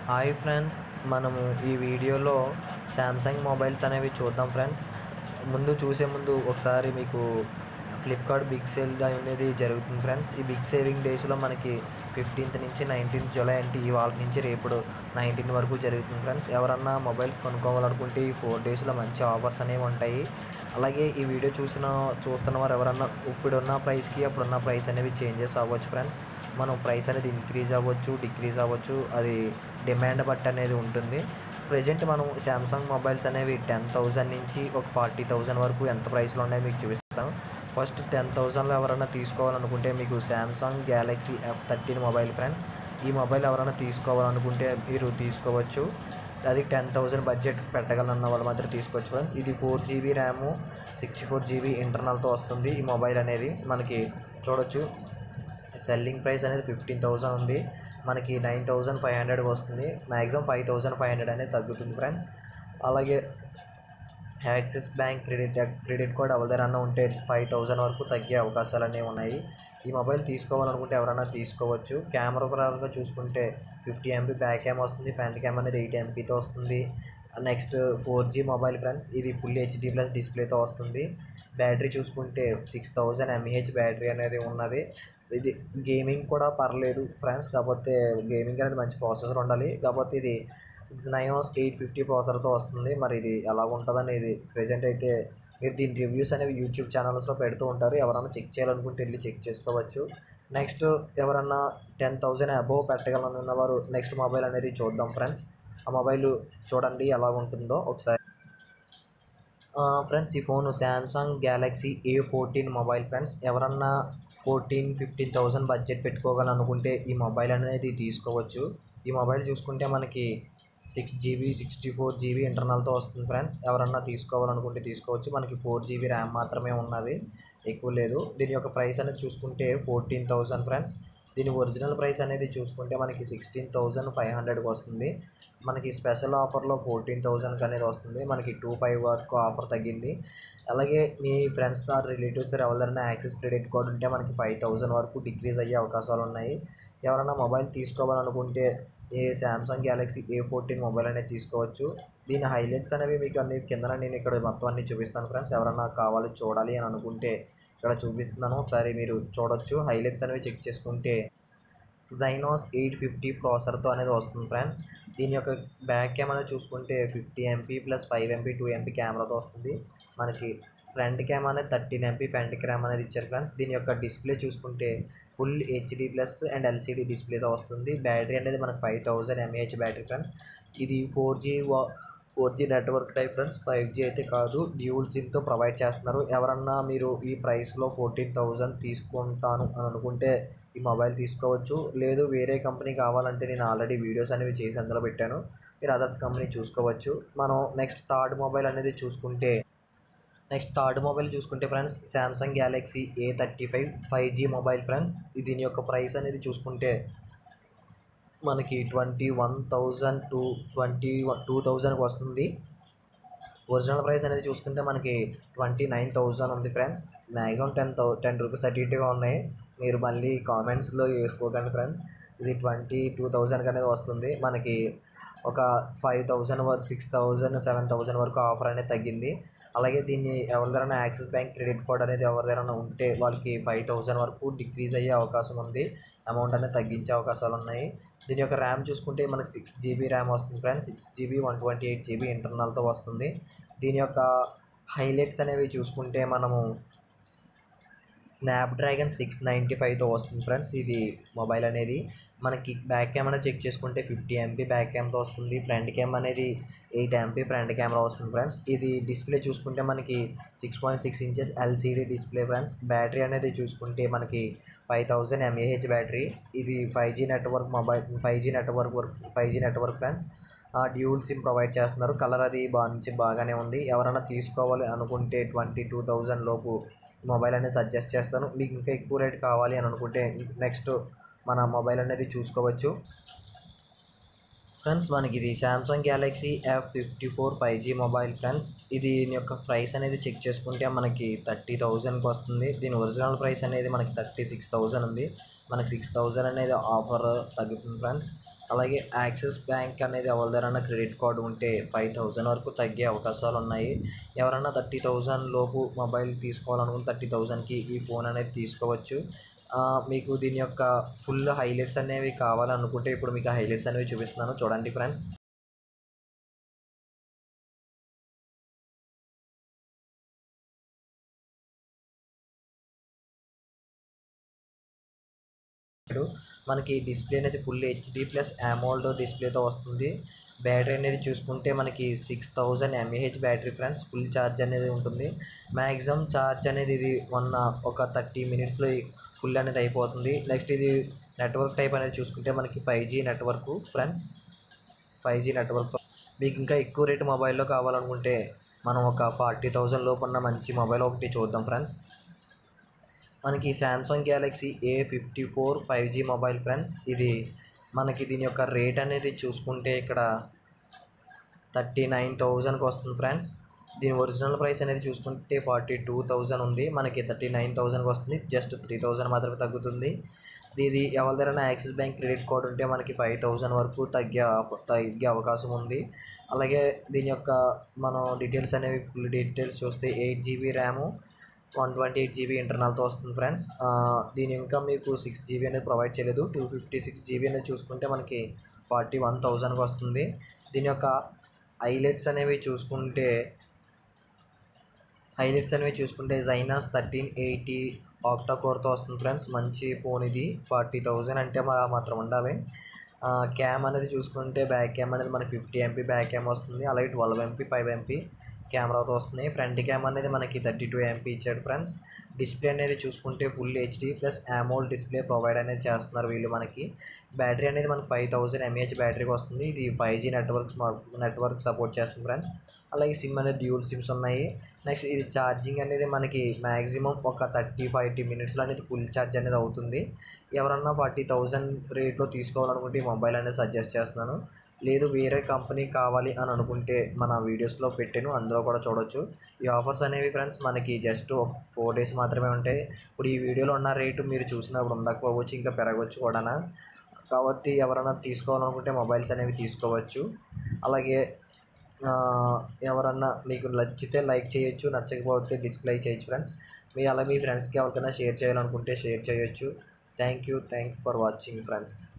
hi friends మనము ఈ వీడియోలో శాంసంగ్ మొబైల్స్ అనేవి చూద్దాం ఫ్రెండ్స్ ముందు చూసే ముందు ఒకసారి మీకు ఫ్లిప్కార్ట్ బిగ్ సేల్ అనేది జరుగుతుంది ఫ్రెండ్స్ ఈ బిగ్ సేవింగ్ డేస్లో మనకి ఫిఫ్టీన్త్ నుంచి నైన్టీన్త్ జూలై అంటే ఇవాళ నుంచి రేపు నైన్టీన్ వరకు జరుగుతుంది ఫ్రెండ్స్ ఎవరన్నా మొబైల్ కొనుక్కోవాలనుకుంటే ఈ ఫోర్ డేస్లో మంచి ఆఫర్స్ అనేవి ఉంటాయి అలాగే ఈ వీడియో చూసిన చూస్తున్న వారు ఎవరన్నా ఇప్పుడున్న ప్రైస్కి అప్పుడున్న ప్రైస్ అనేవి చేంజెస్ అవ్వచ్చు ఫ్రెండ్స్ మనం ప్రైస్ అనేది ఇంక్రీజ్ అవ్వచ్చు డిక్రీజ్ అవ్వచ్చు అది డిమాండ్ బట్టి అనేది ఉంటుంది ప్రజెంట్ మనం శాంసంగ్ మొబైల్స్ అనేవి టెన్ థౌజండ్ నుంచి ఒక ఫార్టీ థౌజండ్ వరకు ఎంత ప్రైస్లో ఉన్నాయో మీకు చూపిస్తాను ఫస్ట్ టెన్ థౌజండ్లో ఎవరైనా తీసుకోవాలనుకుంటే మీకు Samsung Galaxy F thirteen mobile friends ఈ మొబైల్ ఎవరైనా తీసుకోవాలనుకుంటే మీరు తీసుకోవచ్చు అది టెన్ థౌజండ్ బడ్జెట్ పెట్టగలన్న వాళ్ళు మాత్రం తీసుకోవచ్చు ఫ్రెండ్స్ ఇది four GB RAM sixty four GB ఇంటర్నల్తో వస్తుంది ఈ మొబైల్ అనేది మనకి చూడొచ్చు సెల్లింగ్ ప్రైస్ అనేది ఫిఫ్టీన్ థౌజండ్ ఉంది మనకి నైన్ థౌజండ్ ఫైవ్ హండ్రెడ్కి వస్తుంది maximum five thousand five hundred అనేది తగ్గుతుంది ఫ్రెండ్స్ అలాగే Axis bank credit credit card ఎవరిదైనా ఉంటే ఫైవ్ థౌజండ్ వరకు తగ్గే అవకాశాలు అనేవి ఉన్నాయి ఈ మొబైల్ తీసుకోవాలనుకుంటే ఎవరైనా తీసుకోవచ్చు కెమెరా పరంగా చూసుకుంటే ఫిఫ్టీ ఎంపీ బ్యాక్ క్యామ్ వస్తుంది ఫ్రంట్ క్యామ్ అనేది ఎయిట్ ఎంపీతో వస్తుంది next four G mobile friends ఇది ఫుల్ హెచ్డి ప్లస్ డిస్ప్లేతో వస్తుంది బ్యాటరీ చూసుకుంటే సిక్స్ థౌజండ్ ఎంఏహెచ్ బ్యాటరీ అనేది ఉన్నది ఇది గేమింగ్ కూడా పర్లేదు ఫ్రెండ్స్ కాకపోతే గేమింగ్ అనేది మంచి ప్రాసెసర్ ఉండాలి కాకపోతే ఇది నయోస్ ఎయిట్ ఫిఫ్టీ ప్రాసెసర్తో వస్తుంది మరి ఇది ఎలా ఉంటుందని ఇది ప్రజెంట్ అయితే మీరు దీని రివ్యూస్ అనేవి యూట్యూబ్ ఛానల్స్లో పెడుతూ ఉంటారు ఎవరైనా చెక్ చేయాలనుకుంటే వెళ్ళి చెక్ చేసుకోవచ్చు నెక్స్ట్ ఎవరన్నా టెన్ థౌజండ్ అబోవ్ పెట్టగలనున్న వారు నెక్స్ట్ మొబైల్ అనేది చూద్దాం ఫ్రెండ్స్ ఆ మొబైల్ చూడండి ఎలా ఉంటుందో ఒకసారి ఫ్రెండ్స్ ఈ phone Samsung Galaxy A fourteen mobile friends ఎవరన్నా ఫోర్టీన్ ఫిఫ్టీన్ థౌజండ్ బడ్జెట్ పెట్టుకోవాలనుకుంటే ఈ మొబైల్ అనేది తీసుకోవచ్చు ఈ మొబైల్ చూసుకుంటే మనకి six GB sixty four GB ఇంటర్నల్తో వస్తుంది ఫ్రెండ్స్ ఎవరన్నా తీసుకోవాలనుకుంటే తీసుకోవచ్చు మనకి ఫోర్ జీబీ ర్యామ్ మాత్రమే ఉన్నది ఎక్కువ లేదు దీని యొక్క ప్రైస్ అనేది చూసుకుంటే ఫోర్టీన్ థౌజండ్ ఫ్రెండ్స్ దీని ఒరిజినల్ ప్రైస్ అనేది చూసుకుంటే మనకి సిక్స్టీన్ థౌజండ్ ఫైవ్ హండ్రెడ్కి వస్తుంది మనకి స్పెషల్ ఆఫర్లో ఫోర్టీన్ థౌజండ్కి అనేది వస్తుంది మనకి టూ ఫైవ్ వరకు ఆఫర్ తగ్గింది అలాగే మీ ఫ్రెండ్స్ ఆర్ రిలేటివ్స్ ఎవరైనా యాక్సెస్ క్రెడిట్ కార్డ్ ఉంటే మనకి ఫైవ్ థౌజండ్ వరకు డిక్రీజ్ అయ్యే అవకాశాలు ఉన్నాయి ఎవరైనా మొబైల్ తీసుకోవాలనుకుంటే ఏ Samsung Galaxy A fourteen mobile అనేది తీసుకోవచ్చు దీని హైలైట్స్ అనేవి మీకు అన్ని కింద నేను ఇక్కడ మొత్తం అన్ని చూపిస్తాను ఫ్రెండ్స్ ఎవరైనా కావాలి చూడాలి అని అనుకుంటే ఇక్కడ చూపిస్తున్నాను ఒకసారి మీరు చూడొచ్చు హైలైట్స్ అనేవి చెక్ చేసుకుంటే జైనోస్ ఎయిట్ ఫిఫ్టీ ప్రాసెసర్తో అనేది వస్తుంది ఫ్రెండ్స్ దీని యొక్క బ్యాక్ కెమెరా చూసుకుంటే fifty MP plus five MP two MP కెమెరాతో వస్తుంది మనకి ఫ్రంట్ క్యామ్ అనేది థర్టీన్ ఎంపీ ఫ్రంట్ క్యామ్ అనేది ఇచ్చారు ఫ్రెండ్స్ దీని యొక్క డిస్ప్లే చూసుకుంటే full HD plus and LCD డిస్ప్లేతో వస్తుంది బ్యాటరీ అనేది మనకి five thousand mAh battery friends ఇది four G four G network type friends five G అయితే కాదు డ్యూల్ సిమ్తో ప్రొవైడ్ చేస్తున్నారు ఎవరన్నా మీరు ఈ ప్రైస్లో ఫోర్టీన్ థౌజండ్ తీసుకుంటాను అని అనుకుంటే ఈ మొబైల్ తీసుకోవచ్చు లేదు వేరే కంపెనీ కావాలంటే నేను ఆల్రెడీ వీడియోస్ అనేవి చేసి అందులో పెట్టాను మీరు అదర్స్ కంపెనీ చూసుకోవచ్చు మనం నెక్స్ట్ థర్డ్ మొబైల్ అనేది చూసుకుంటే నెక్స్ట్ థర్డ్ మొబైల్ చూసుకుంటే friends Samsung Galaxy A thirty five five G mobile friends దీని యొక్క ప్రైస్ అనేది చూసుకుంటే మనకి twenty one thousand two twenty two థౌజండ్కి వస్తుంది ఒరిజినల్ ప్రైస్ అనేది చూసుకుంటే మనకి ట్వంటీ నైన్ థౌజండ్ ఉంది friends maximum ten thou ten rupees అటు ఇటుగా ఉన్నాయి మీరు మళ్ళీ కామెంట్స్లో వేసుకోకండి ఫ్రెండ్స్ ఇది ట్వంటీ టూ థౌజండ్కి అనేది వస్తుంది మనకి ఒక ఫైవ్ థౌజండ్ వరకు సిక్స్ థౌజండ్ సెవెన్ థౌజండ్ వరకు ఆఫర్ అనేది తగ్గింది అలాగే దీన్ని ఎవరిదైనా యాక్సిస్ బ్యాంక్ క్రెడిట్ కార్డ్ అనేది ఎవరిదైనా ఉంటే వాళ్ళకి ఫైవ్ థౌజండ్ వరకు డిక్రీజ్ అయ్యే అవకాశం ఉంది అమౌంట్ అనేది తగ్గించే అవకాశాలు ఉన్నాయి దీని యొక్క ర్యామ్ చూసుకుంటే మనకి సిక్స్ జీబీ ర్యామ్ వస్తుంది friends six GB one twenty eight GB ఇంటర్నల్తో వస్తుంది దీని యొక్క హైలైట్స్ అనేవి చూసుకుంటే మనము స్నాప్డ్రాగన్ సిక్స్ నైంటీ ఫైవ్తో వస్తుంది ఫ్రెండ్స్ ఇది మొబైల్ అనేది మనకి బ్యాక్ కెమెరా చెక్ చేసుకుంటే ఫిఫ్టీ ఎంపీ బ్యాక్ క్యామ్తో వస్తుంది ఫ్రంట్ క్యామ్ అనేది ఎయిట్ ఎంపీ ఫ్రంట్ కెమెరా వస్తుంది ఫ్రెండ్స్ ఇది డిస్ప్లే చూసుకుంటే మనకి six point six inches LCD display friends battery అనేది చూసుకుంటే మనకి ఫైవ్ థౌజండ్ ఎంఏహెచ్ బ్యాటరీ ఇది five G network mobile five G network work five G network friends dual SIM provide చేస్తున్నారు కలర్ అది మంచి బాగానే ఉంది ఎవరైనా తీసుకోవాలి అనుకుంటే ట్వంటీ టూ థౌజండ్ లోపు మొబైల్ అనేది సజెస్ట్ చేస్తాను మీకు ఇంకా ఎక్కువ రేట్ కావాలి అని అనుకుంటే నెక్స్ట్ మన మొబైల్ అనేది చూసుకోవచ్చు ఫ్రెండ్స్ మనకి ఇది Samsung Galaxy F fifty four five G mobile friends ఇది దీని యొక్క ప్రైస్ అనేది చెక్ చేసుకుంటే మనకి థర్టీ థౌజండ్కి వస్తుంది దీని ఒరిజినల్ ప్రైస్ అనేది మనకి థర్టీ సిక్స్ థౌజండ్ ఉంది మనకి సిక్స్ థౌజండ్ అనేది ఆఫర్ తగ్గుతుంది ఫ్రెండ్స్ అలాగే యాక్సిస్ బ్యాంక్ అనేది ఎవరి దగ్గర క్రెడిట్ కార్డు ఉంటే ఫైవ్ థౌజండ్ వరకు తగ్గే అవకాశాలు ఉన్నాయి ఎవరన్నా థర్టీ థౌజండ్ లోపు మొబైల్ తీసుకోవాలనుకుంటే థర్టీ థౌజండ్కి ఈ ఫోన్ అనేది తీసుకోవచ్చు ఆ, మీకు దీని యొక్క ఫుల్ హైలైట్స్ అనేవి కావాలనుకుంటే ఇప్పుడు మీకు హైలైట్స్ అనేవి చూపిస్తున్నాను చూడండి ఫ్రెండ్స్ ఇప్పుడు మనకి డిస్ప్లే అనేది ఫుల్ హెచ్డి ప్లస్ అమోల్డ్ డిస్ప్లేతో వస్తుంది బ్యాటరీ అనేది చూసుకుంటే మనకి six thousand mAh battery friends full charge అనేది ఉంటుంది మ్యాక్సిమం ఛార్జ్ అనేది ఇది వన్ ఒక థర్టీ మినిట్స్లో ఫుల్ అనేది అయిపోతుంది నెక్స్ట్ ఇది నెట్వర్క్ టైప్ అనేది చూసుకుంటే మనకి five G network friends five G network మీకు ఇంకా ఎక్కువ రేటు మొబైల్లో కావాలనుకుంటే మనం ఒక ఫార్టీ థౌజండ్ లోపు ఉన్న మంచి మొబైల్ ఒకటి చూద్దాం ఫ్రెండ్స్ మనకి Samsung Galaxy A fifty four five G mobile friends ఇది మనకి దీని యొక్క రేట్ అనేది చూసుకుంటే ఇక్కడ థర్టీ నైన్ థౌజండ్కి వస్తుంది ఫ్రెండ్స్ దీని ఒరిజినల్ ప్రైస్ అనేది చూసుకుంటే ఫార్టీ టూ థౌజండ్ ఉంది మనకి థర్టీ నైన్ థౌజండ్కి వస్తుంది జస్ట్ త్రీ థౌజండ్ మాత్రమే తగ్గుతుంది ఇది ఎవరి దగ్గర యాక్సిస్ బ్యాంక్ క్రెడిట్ కార్డ్ ఉంటే మనకి ఫైవ్ థౌజండ్ వరకు తగ్గే అవ- తగ్గే అవకాశం ఉంది అలాగే దీని యొక్క మనం డీటెయిల్స్ అనేవి ఫుల్ డీటెయిల్స్ చూస్తే eight GB RAM one twenty eight GB ఇంటర్నల్తో వస్తుంది ఫ్రెండ్స్ ఆ, దీని ఇంకా మీకు సిక్స్ జీబీ అనేది ప్రొవైడ్ చేయలేదు టూ ఫిఫ్టీ సిక్స్ జీబీ అనేది చూసుకుంటే మనకి ఫార్టీ వన్ థౌజండ్కి వస్తుంది దీని యొక్క హైలైట్స్ అనేవి చూసుకుంటే హైలైట్స్ అనేవి చూసుకుంటే జైనాస్ థర్టీన్ ఎయిటీ ఆక్టా కోర్తో వస్తుంది ఫ్రెండ్స్ మంచి ఫోన్ ఇది ఫార్టీ థౌజండ్ అంటే మా మాత్రం ఉండాలి క్యామ్ అనేది చూసుకుంటే బ్యాక్ క్యామ్ అనేది మనకి ఫిఫ్టీ ఎంపీ బ్యాక్ క్యామ్ వస్తుంది అలాగే ట్వెల్వ్ ఎంపీ ఫైవ్ ఎంపీ కెమెరాతో వస్తుంది ఫ్రంట్ క్యామ్ అనేది మనకి థర్టీ టూ ఎంపీ ఇచ్చాడు ఫ్రెండ్స్ డిస్ప్లే అనేది చూసుకుంటే full HD plus AMOLED display provide అనేది చేస్తున్నారు వీళ్ళు మనకి బ్యాటరీ అనేది మనకి ఫైవ్ థౌజండ్ ఎంఏహెచ్ బ్యాటరీకి వస్తుంది ఇది five G networks network support చేస్తుంది ఫ్రెండ్స్ అలాగే సిమ్ అనేది డ్యూల్ సిమ్స్ ఉన్నాయి నెక్స్ట్ ఇది ఛార్జింగ్ అనేది మనకి మ్యాక్సిమం ఒక థర్టీ ఫైవ్ మినిట్స్లో అనేది ఫుల్ ఛార్జ్ అనేది అవుతుంది ఎవరన్నా ఫార్టీ థౌజండ్ రేట్లో తీసుకోవాలనుకుంటే ఈ మొబైల్ అనేది సజెస్ట్ చేస్తున్నాను లేదు వేరే కంపెనీ కావాలి అని అనుకుంటే మన వీడియోస్లో పెట్టాను అందులో కూడా చూడొచ్చు ఈ ఆఫర్స్ అనేవి ఫ్రెండ్స్ మనకి జస్ట్ ఫోర్ డేస్ మాత్రమే ఉంటాయి ఇప్పుడు ఈ వీడియోలో ఉన్న రేటు మీరు చూసినప్పుడు ఉండకపోవచ్చు ఇంకా పెరగవచ్చు కూడా కాబట్టి ఎవరైనా తీసుకోవాలనుకుంటే మొబైల్స్ అనేవి తీసుకోవచ్చు అలాగే ఆ, ఎవరన్నా మీకు నచ్చితే లైక్ చేయొచ్చు నచ్చకపోతే డిస్లైక్ చేయొచ్చు ఫ్రెండ్స్ మీ అలా మీ ఫ్రెండ్స్కి ఎవరికైనా షేర్ చేయాలనుకుంటే షేర్ చేయొచ్చు thank you thank for watching friends